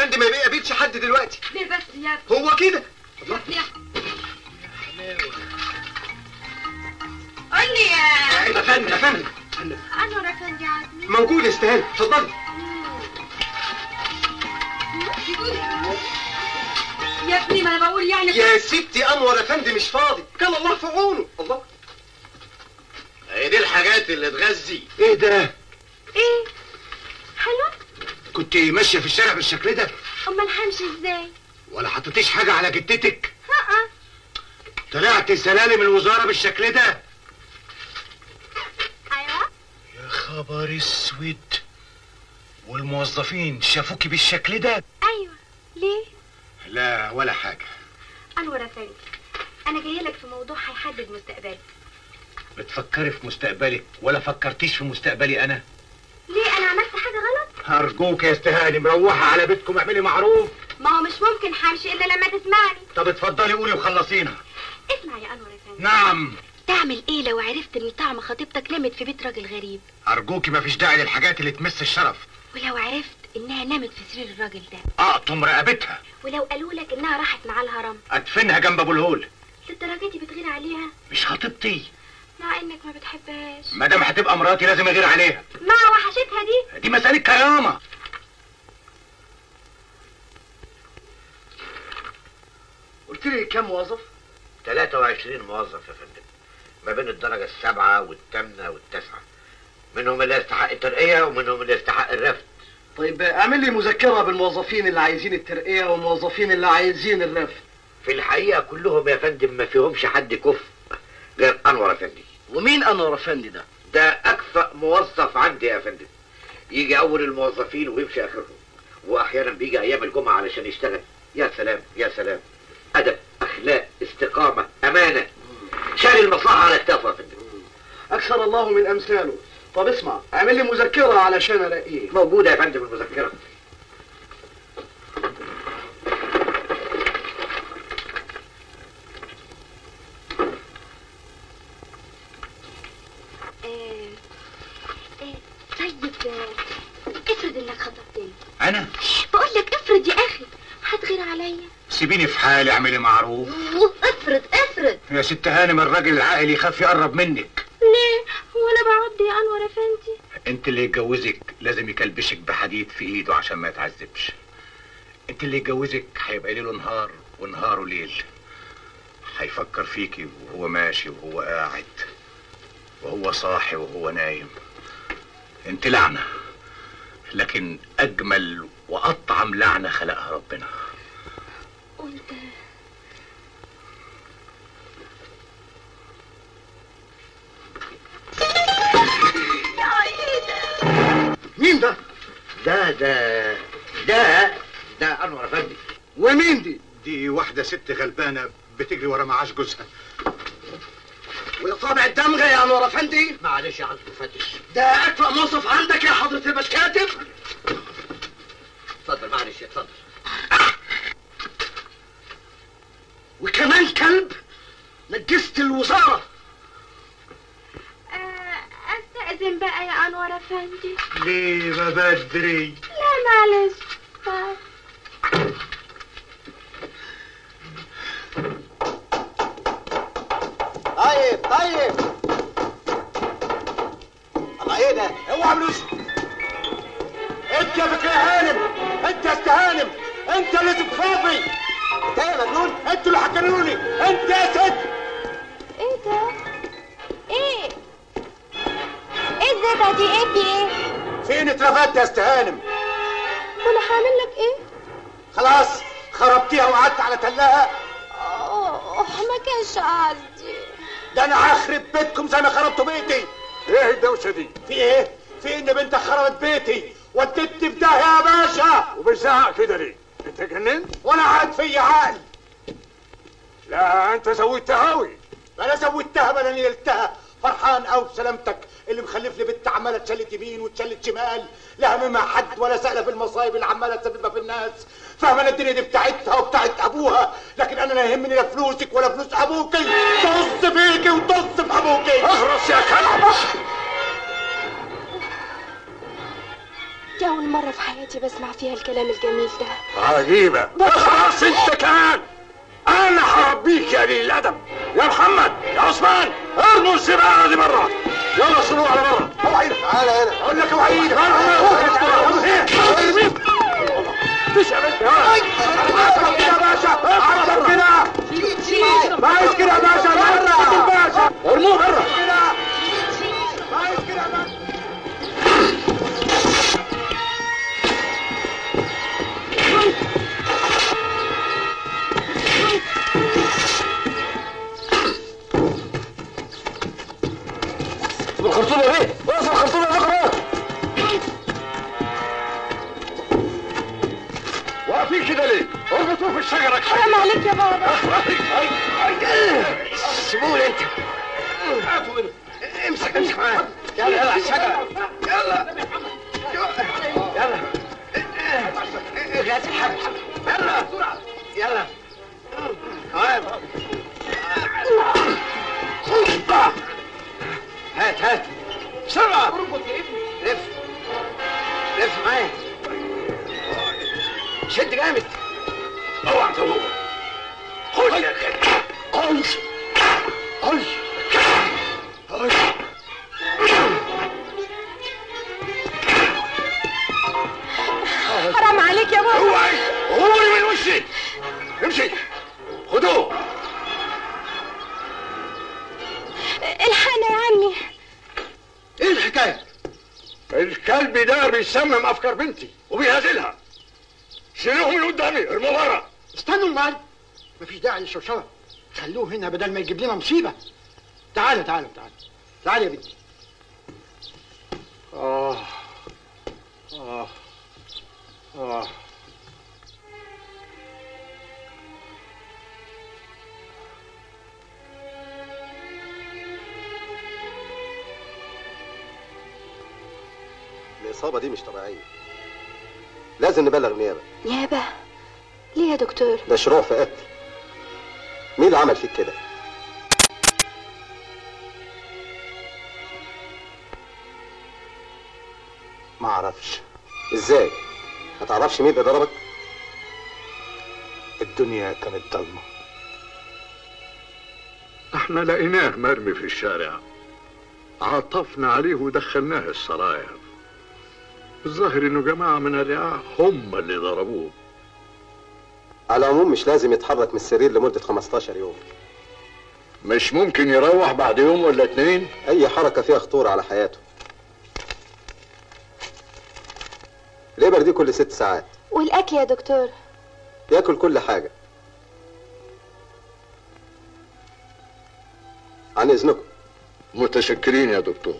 افندي ما بيقابلش حد دلوقتي ليه بس يا ابني هو كده يا ابني قول لي يا افندي افندي انور افندي عزمي موجود يا استهانه اتفضلي يا ابني ما انا بقول يعني يا ستي انور افندي مش فاضي كان الله في عونه الله هي دي الحاجات اللي تغذي ايه ده ايه حلو كنت ماشيه في الشارع بالشكل ده امال همشي ازاي ولا حطيتيش حاجه على جدتك ها طلعت سلالم الوزاره بالشكل ده ايوه يا خبر اسود والموظفين شافوكي بالشكل ده ايوه ليه لا ولا حاجه انور افندي انا جايه لك في موضوع هيحدد مستقبلك بتفكري في مستقبلك ولا فكرتيش في مستقبلي انا ليه انا عملت حاجه غلط ارجوك يا استهاني مروحه على بيتكم اعملي معروف ما هو مش ممكن همشي الا لما تسمعني طب اتفضلي قولي وخلصينا اسمع يا انور افندي نعم تعمل ايه لو عرفت ان طعم خطيبتك نامت في بيت راجل غريب ارجوكي مفيش داعي للحاجات اللي تمس الشرف ولو عرفت انها نامت في سرير الراجل ده اقطم رقبتها ولو قالوا لك انها راحت مع الهرم ادفنها جنب ابو الهول للدرجه دي بتغير عليها مش خطيبتي مع انك ما بتحبهاش ما دام هتبقى مراتي لازم اغير عليها مع وحشتها دي دي مسألة كرامة قلت لي كام موظف 23 موظف يا فندم ما بين الدرجة السابعة والثامنة والتاسعة منهم اللي يستحق الترقية ومنهم اللي يستحق الرفد طيب اعمل لي مذكره بالموظفين اللي عايزين الترقيه والموظفين اللي عايزين الرفد في الحقيقة كلهم يا فندم ما فيهمش حد كف غير أنور أفندي ومين انور افندي ده ده أكفأ موظف عندي يا فندم يجي أول الموظفين ويمشي آخرهم وأحيانا بيجي أيام الجمعة علشان يشتغل يا سلام يا سلام أدب أخلاق استقامة أمانة شال المصلحة على كتافه يا فندم اكثر الله من امثاله طب اسمع اعمل لي مذكره علشان الاقيه موجودة يا فندم المذكرة آه، آه، طيب آه، افرض انك خطبتني انا بقول لك افرض يا اخي هتغير عليا سيبيني في حالي اعملي معروف أوه، افرض افرض يا ست هانم الراجل العاقل يخاف يقرب منك ليه وانا بعض يا انور افندي انت اللي يتجوزك لازم يكلبشك بحديد في ايده عشان ما يتعذبش انت اللي يتجوزك هيبقى ليله نهار ونهاره ليل هيفكر فيكي وهو ماشي وهو قاعد وهو صاحي وهو نايم انت لعنة لكن اجمل واطعم لعنة خلقها ربنا وانت مين ده ده ده ده ده أنور أفندي ومين دي دي واحدة ست غلبانة بتجري ورا معاش جوزها وطابع الدمغه يا انور افندي معلش يا عبد الفتش ده اكفأ موظف عندك يا حضره البشكاتب اتفضل معلش اتفضل وكمان كلب نجست الوزاره آه، استأذن بقى يا انور افندي ليه ما بدري لا معلش آه. طيب طيب الله ايه ده اوعى فلوس انت يا فكرة هانم انت يا استهانم انت اللي تتفاضي انت يا مجنون انتوا اللي حكروني انت يا ست ايه ده ايه ايه الزبدة دي ايه دي ايه فين اترفدت يا استهانم وانا هعمل لك ايه خلاص خربتيها وقعدت على تلاها اوه ما كانش قصدي ده انا هخرب بيتكم زي ما خربتوا بيتي ايه الدوشه دي في ايه في ان بنتك خربت بيتي ودتني في داهيه يا باشا وبتزعق كده ليه انت جننت وانا قاعد فيا عقل لا انت زودتها قوي انا زودتها بلا نيلتها فرحان قوي بسلامتك اللي مخلف لي بنت عماله تشلت يمين وتشلت شمال لا هممها حد ولا سأله في المصايب اللي عماله تسببها في الناس فاهمه أنا الدنيا دي بتاعتها وبتاعت ابوها لكن انا لا يهمني لا فلوسك ولا فلوس ابوكي طز فيكي وطز في ابوكي اهرس يا كلب دي اول مرة في حياتي بسمع فيها الكلام الجميل ده عجيبة خلاص انت كمان انا هربيك يا قليل الادب يا محمد يا عثمان ارموا الزبالة دي بره يلا شنو على بره اوعى تعالى هنا اقول لك اوعى ايدك مش يا بنت عصب كده يا باشا عصب كده عايز كده يا باشا بره باشا ارموه بره عايز كده يا باشا بالخرطوم يا بيه وقف الخرطوم يا فقرات واقفين كده ليه؟ اربطوه في الشجرة حرام عليك يا بابا سيبوني انت هاتوا منه امسك امسك معاه يلا يلا على الشجرة يلا يلا غاز الحبل يلا بسرعة يلا كمان هات هات بسرعة اربط يا ابني لف لف معايا شد جامد اوعى تروح خش يا خالد خش خش خش حرام عليك يا بابا اوعي قولي من وشي امشي خدوه الحقنا يا عمي ايه الحكاية؟ الكلب ده بيسمم افكار بنتي وبيهزلها شيلوه من قدامي ارموه بره استنوا المال مفيش داعي للشوشرة خلوه هنا بدل ما يجيب لنا مصيبة تعالوا تعالوا تعالوا تعالي يا بنتي آه آه آه الإصابة دي مش طبيعية لازم نبلغ النيابة نيابة ليه يا دكتور ده شروع في قتل مين اللي عمل فيك كده؟ ما اعرفش ازاي؟ ما تعرفش مين اللي ضربك؟ الدنيا كانت ضلمة احنا لقيناه مرمي في الشارع عطفنا عليه ودخلناه السرايا الظاهر انه جماعة من الرعاة هم اللي ضربوه على العموم مش لازم يتحرك من السرير لمدة 15 يوم مش ممكن يروح بعد يوم ولا اتنين أي حركة فيها خطورة على حياته الإبر دي كل ست ساعات والاكل يا دكتور ياكل كل حاجة عن إذنكم متشكرين يا دكتور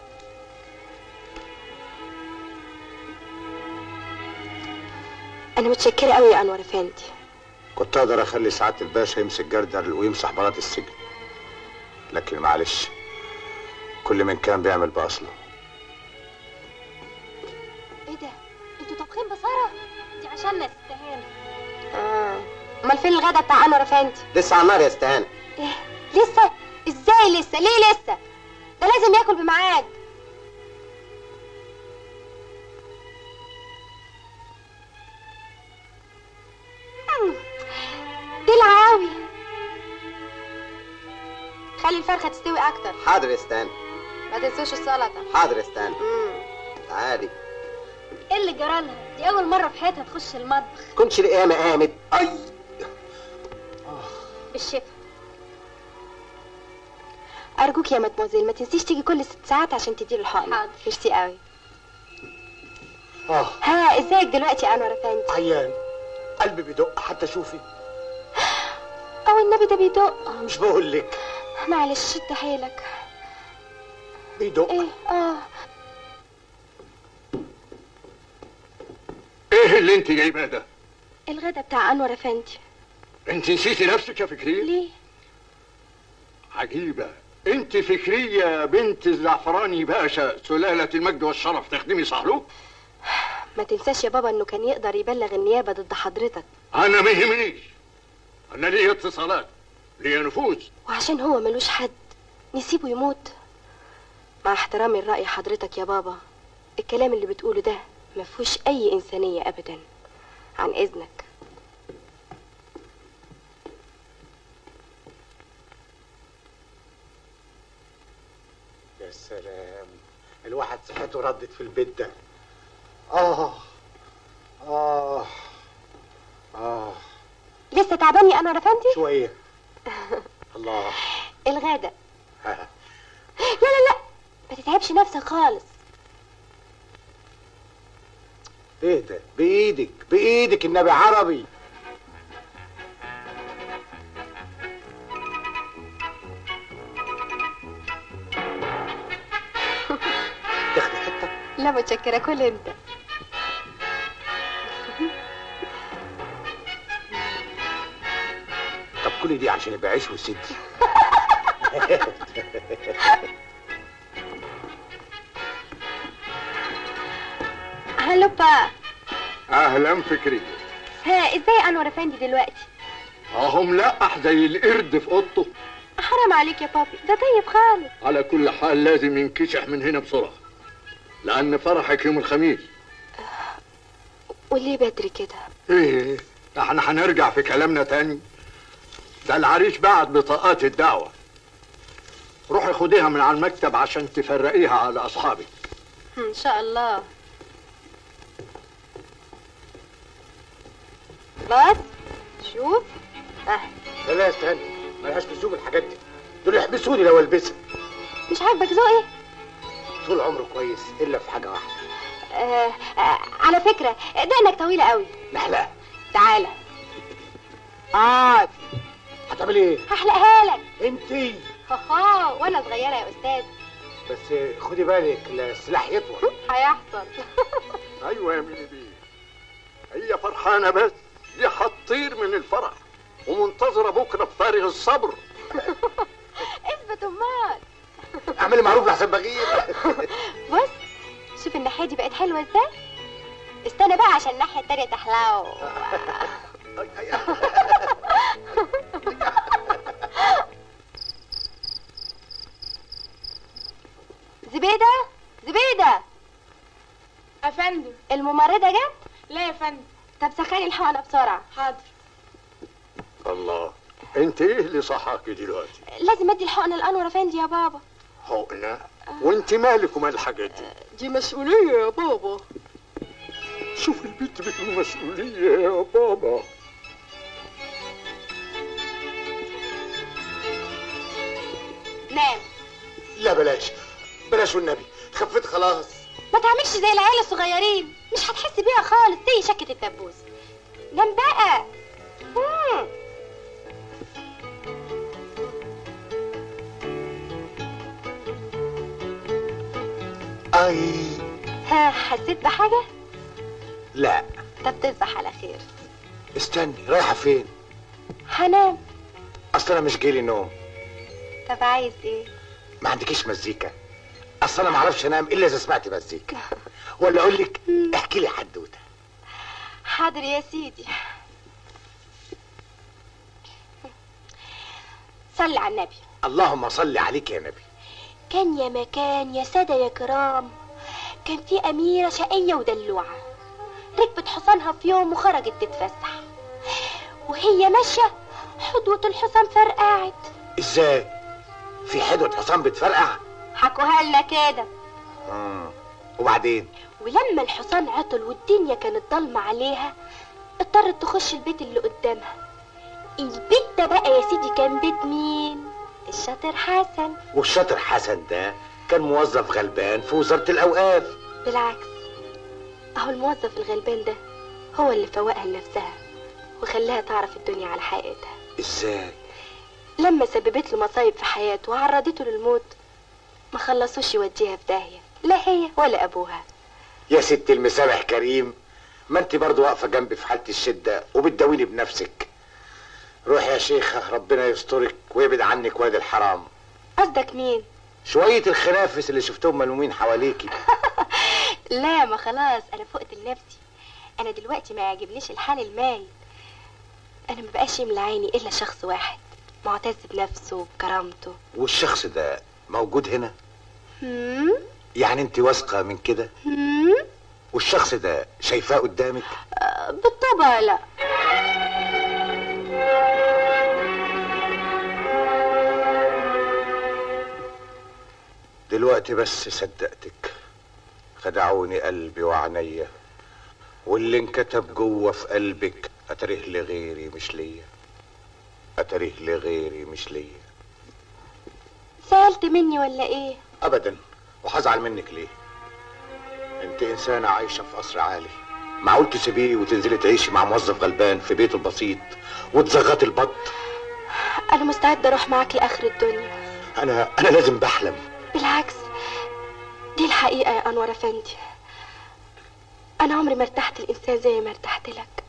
انا متشكرة قوي يا انور افندي كنت اقدر اخلي سعاده الباشا يمسك جردل ويمسح بلاط السجن لكن معلش كل من كان بيعمل باصله ايه ده انتوا طابخين بصارة دي عشاننا يا ست هانم اه امال فين الغدا بتاع انور افندي لسه على النار يا استهانة ايه لسه ازاي لسه ليه لسه ده لازم ياكل بميعاد مم، دلع قوي خلي الفرخه تستوي اكتر حاضر يا استهانة ما تنسوش السلطه حاضر يا استهانة مم. تعالي ايه اللي جرالها دي اول مره في حياتها تخش المطبخ كنتش القيامة قامت أي بالشفا ارجوك يا مدموزيل ما تنسيش تيجي كل ست ساعات عشان تديله الحقن حاضر. ميرسي قوي اه ها ازيك دلوقتي يا انور افندي عيان قلبي بيدق حتى شوفي او النبي ده بيدق مش بقول لك معلش شد حيلك بيدق ايه اه ايه اللي انت جايباه ده الغدا بتاع انور افندي انت نسيتي نفسك يا فكرية ليه عجيبة انت فكرية بنت الزعفراني باشا سلالة المجد والشرف تخدمي صهلوك ما تنساش يا بابا انه كان يقدر يبلغ النيابه ضد حضرتك انا ما يهمنيش انا ليا اتصالات ليا نفوذ وعشان هو ملوش حد نسيبه يموت مع احترامي لرأي حضرتك يا بابا الكلام اللي بتقوله ده ما فيهوش اي انسانيه ابدا عن اذنك يا سلام الواحد صحته ردت في البيت ده اه اه اه لسه تعبان يا انور افندي شويه الله الغدا ها. لا لا لا ما تتعبش نفسك خالص ايه ده بايدك بايدك النبي عربي تاخدي حته لا متشكره كل انت طب كل دي عشان يبقى عيش وسدي هلو با اهلا فكري ها ازاي انور افندي دلوقتي اهو ملقح زي القرد في اوضته حرام عليك يا بابي ده طيب خالص على كل حال لازم ينكشح من هنا بسرعه لان فرحك يوم الخميس وليه بدري كده ايه احنا هنرجع في كلامنا تاني ده العريس بعت بطاقات الدعوه روحي خديها من على المكتب عشان تفرقيها على اصحابك ان شاء الله بس شوف اه لا لا استنى ملهاش لزوم الحاجات دي دول يحبسوني لو البسها مش عاجبك ذوقي طول عمره كويس الا في حاجه واحده آه آه على فكره دقنك طويله قوي نحلقها تعالى قعد هتعملي ايه هحلقها لك انتي هاها وانا صغيره يا استاذ بس خدي بالك لا السلاح يطول هيحصل ايوه يا ميني بيه هي فرحانه بس دي هتطير من الفرح ومنتظره بكره بفارغ الصبر اثبت امال اعملي معروف لحسن بغير بص شوف الناحيه دي بقت حلوه ازاي استنى بقى عشان الناحيه التانيه تحلو زبيده زبيده افندم الممرضه جت لا يا فندم طب سخني الحقنه بسرعه حاضر الله انت ايه اللي صحاكي دلوقتي لازم ادي الحقنه لانور افندي يا بابا حقنه وانت مالك ومال الحاجات دي دي مسؤوليه يا بابا شوف البنت بتقول مسؤوليه يا بابا نام لا بلاش بلاش والنبي خفيت خلاص ما تعملش زي العيال الصغيرين مش هتحس بيها خالص زي شكة الدبوس نام بقى مم. اي ها حسيت بحاجة؟ لا طب تصبح على خير استني رايحه فين هنام اصل انا مش جايلي نوم طب عايز ايه؟ ما عندكيش مزيكا اصل انا ما اعرفش انام الا اذا سمعت مزيكا ولا اقول لك احكي لي حدوته حاضر يا سيدي صلي على النبي اللهم صل عليك يا نبي كان يا مكان يا سادة يا كرام كان في أميرة شقية ودلوعة ركبت حصانها في يوم وخرجت تتفسح وهي ماشية حدوة الحصان فرقعت ازاي في حدوة حصان بتفرقع حكوها لنا كده مم. وبعدين ولما الحصان عطل والدنيا كانت ضلمة عليها اضطرت تخش البيت اللي قدامها البيت ده بقى يا سيدي كان بيت مين الشاطر حسن والشاطر حسن ده كان موظف غلبان في وزارة الأوقاف بالعكس اهو الموظف الغلبان ده هو اللي فوقها لنفسها وخلاها تعرف الدنيا على حقيقتها ازاي لما سببت له مصايب في حياته وعرضته للموت ما خلصوش يوديها في داهية لا هي ولا أبوها يا ست المسامح كريم ما انت برضو واقفة جنبي في حالة الشدة وبتداويني بنفسك روح يا شيخة ربنا يسترك ويبعد عنك واد الحرام قصدك مين؟ شوية الخنافس اللي شفتهم ملمومين حواليكي لا ما خلاص أنا فقت لنفسي أنا دلوقتي ما يعجبنيش الحال المايل أنا ما بقاش يملى عيني إلا شخص واحد معتز بنفسه وبكرامته والشخص ده موجود هنا هم؟ يعني انت واثقة من كده هم؟ والشخص ده شايفاه قدامك آه، بالطبع لا دلوقتي بس صدقتك خدعوني قلبي وعينيا واللي انكتب جوه في قلبك اتريه لغيري مش ليا اتريه لغيري مش ليا سألت مني ولا ايه ابدا وهزعل منك ليه انت انسانة عايشة في قصر عالي معقول تسيبيه وتنزلي تعيشي مع موظف غلبان في بيته البسيط وتزغطي البط انا مستعدة اروح معاك لاخر الدنيا انا انا لازم بحلم بالعكس دي الحقيقة يا انور افندي انا عمري ما ارتحت الانسان زي ما ارتحت لك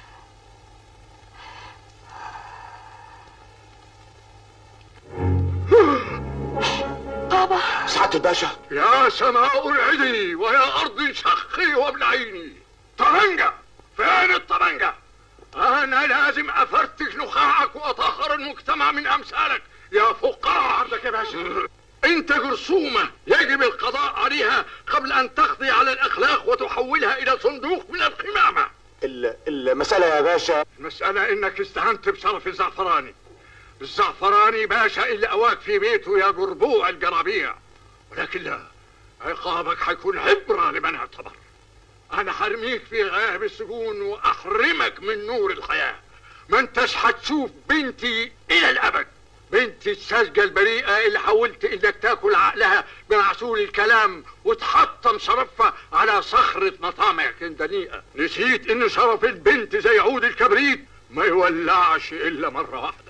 بابا سعادة الباشا يا سماء العدي ويا أرض شخي وابلعيني طرنجة فين الطرنجة أنا لازم أفرتك نخاعك وأطهر المجتمع من أمثالك يا فقراء عندك يا باشا أنت جرثومة يجب القضاء عليها قبل أن تقضي على الأخلاق وتحولها إلى صندوق من القمامة ال- المسألة يا باشا المسألة إنك استهنت بشرف الزعفراني الزعفراني باشا اللي أواك في بيته يا جربوع الجرابيع ولكن لا عقابك حيكون عبرة لمن اعتبر أنا حرميك في غاب السجون وأحرمك من نور الحياة ما انتش هتشوف بنتي إلى الأبد بنتي الساذجة البريئة اللي حاولت إنك تاكل عقلها بمعسول الكلام وتحطم شرفها على صخرة مطامعك الدنيئة نسيت إن شرف البنت زي عود الكبريت ما يولعش إلا مرة واحدة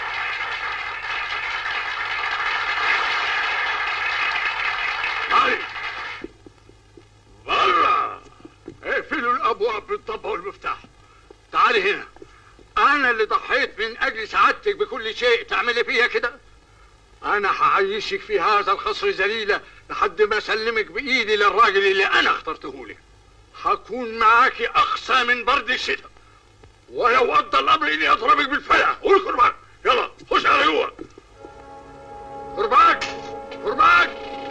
تعالي برا اقفلوا الابواب بالضبه والمفتاح تعالي هنا انا اللي ضحيت من اجل سعادتك بكل شيء تعملي فيها كده انا هعيشك في هذا القصر ذليله لحد ما اسلمك بايدي للراجل اللي انا اخترته لك هكون معاكي اقسى من برد الشتاء ولو ادى الامر اني اضربك بالفلع قول كرباك يلا خش على جوه كرباك كرباك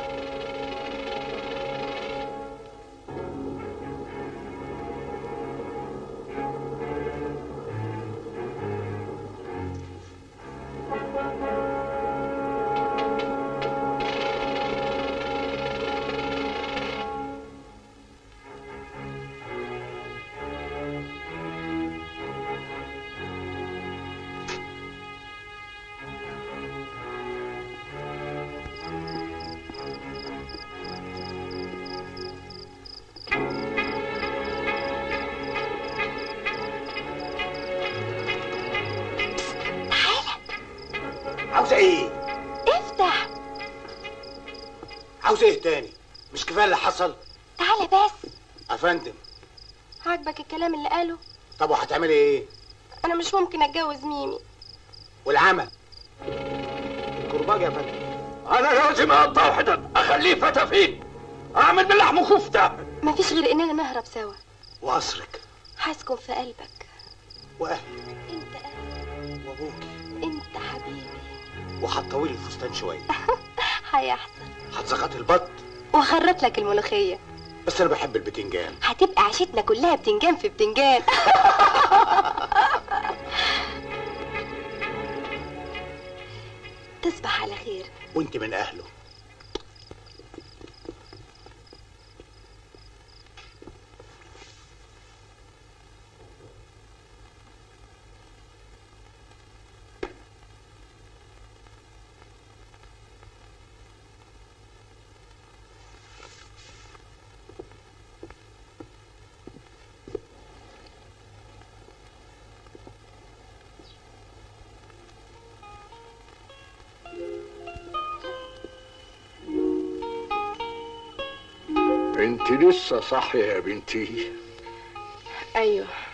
عاوزة ايه؟ افتح عاوزة ايه تاني؟ مش كفاية اللي حصل؟ تعالى بس افندم عاجبك الكلام اللي قاله طب وهتعملي ايه؟ انا مش ممكن اتجوز ميمي والعمل الكرباج يا فندم انا لازم اقطع واحدة اخليه فتى فين اعمل من لحمه كفتة مفيش غير اننا نهرب سوا وقصرك هسكن في قلبك واهلك انت قلبي وابوكي انت حبيبي وهتطولي الفستان شوية هيحصل هتزغطي البط وخرط لك الملوخية بس انا بحب البتنجان هتبقى عيشتنا كلها بتنجان في بتنجان تصبح على خير وانت من اهله انت لسه صاحية يا بنتي ايوه